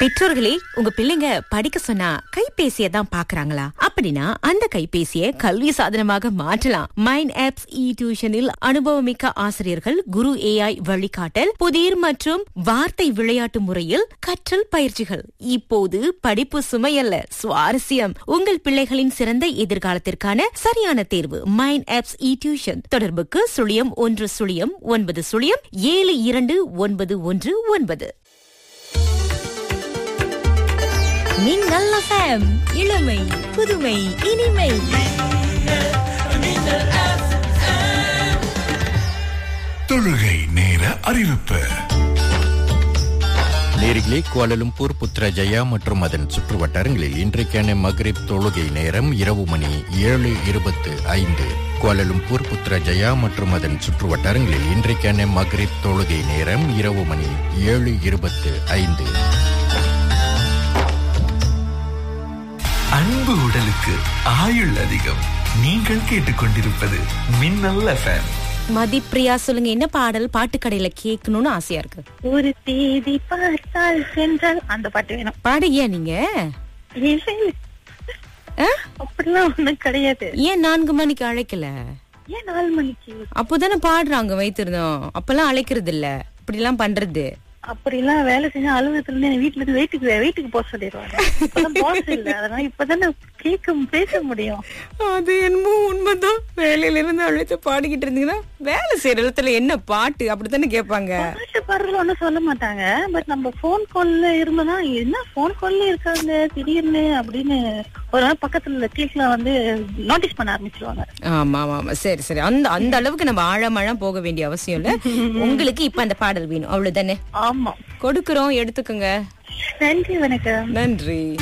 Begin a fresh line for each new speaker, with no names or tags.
பெற்றோர்களே உங்க பிள்ளைங்க படிக்க சொன்னா கைபேசியை தான் பாக்குறாங்களா அப்படின்னா அந்த கைபேசியை கல்வி சாதனமாக மாற்றலாம் மைண்ட் ஆப்ஸ் இ டியூஷனில் அனுபவமிக்க ஆசிரியர்கள் குரு ஏஐ வழிகாட்டல் புதிர் மற்றும் வார்த்தை விளையாட்டு முறையில் கற்றல் பயிற்சிகள் இப்போது படிப்பு சுமையல்ல சுவாரஸ்யம் உங்கள் பிள்ளைகளின் சிறந்த எதிர்காலத்திற்கான சரியான தேர்வு மைண்ட் ஆப்ஸ் இ டியூஷன் தொடர்புக்கு சுழியம் ஒன்று சுழியம் ஒன்பது சுழியம் ஏழு இரண்டு ஒன்பது ஒன்று ஒன்பது மின்னல் FM இளமை புதுமை இனிமை
தொழுகை நேர அறிவிப்பு
நேரிலே குவாலலும்பூர் புத்ரஜயா மற்றும் அதன் சுற்று வட்டாரங்களில் இன்றைக்கான மக்ரிப் தொழுகை நேரம் இரவு மணி ஏழு இருபத்து ஐந்து குவாலலும்பூர் புத்ரஜயா மற்றும் அதன் சுற்று வட்டாரங்களில் இன்றைக்கான மக்ரிப் தொழுகை நேரம் இரவு மணி ஏழு இருபத்து ஐந்து
அன்பு உடலுக்கு ஆயுள் அதிகம் நீங்கள் கேட்டுக்கொண்டிருப்பது மின்னல் எஃப்எம்
மதிப்பிரியா சொல்லுங்க என்ன பாடல் பாட்டுக்கடையில கேட்கணும்னு ஆசையா இருக்கு
ஒரு தேதி பார்த்தால் சென்றால் அந்த பாட்டு வேணும்
பாடுகியா நீங்க
இல்லை. அப்படிலாம் ஒண்ணும் கிடையாது
ஏன் நான்கு மணிக்கு அழைக்கல
ஏன் நாலு மணிக்கு
அப்போதானே பாடுறாங்க வைத்திருந்தோம் அப்பெல்லாம் அழைக்கிறது இல்ல இப்படிலாம் பண்றது
அப்படிலாம் வேலை செஞ்சா அலுவலகத்துல இருந்து என்னை வீட்டுல இருந்து வீட்டுக்கு வீட்டுக்கு போக சொல்லிடுவாங்க இப்பதான் பாஸ் இல்ல அதனால இப்பதானே கேட்க பேச முடியும்
அது என்னமோ உண்மைதான் வேலையில இருந்து அழைத்து பாடிக்கிட்டு இருந்தீங்கன்னா வேலை செய்யற இடத்துல என்ன பாட்டு அப்படித்தானே கேட்பாங்க
பாட்டு பாடுறதுல ஒண்ணும் சொல்ல மாட்டாங்க பட் நம்ம போன் கால்ல இருந்தோம்னா என்ன போன் கால்ல இருக்காங்க திடீர்னு அப்படின்னு ஒரு நாள் பக்கத்துல கிளிக்ல வந்து நோட்டீஸ் பண்ண ஆரம்பிச்சிருவாங்க
ஆமா ஆமா ஆமா சரி சரி அந்த அந்த அளவுக்கு நம்ம ஆழமாழம் போக வேண்டிய அவசியம் இல்ல உங்களுக்கு இப்ப அந்த பாடல் வேணும் அவ்வளவுதானே
ஆமா
கொடுக்கறோம் எடுத்துக்கோங்க
நன்றி வணக்கம்
நன்றி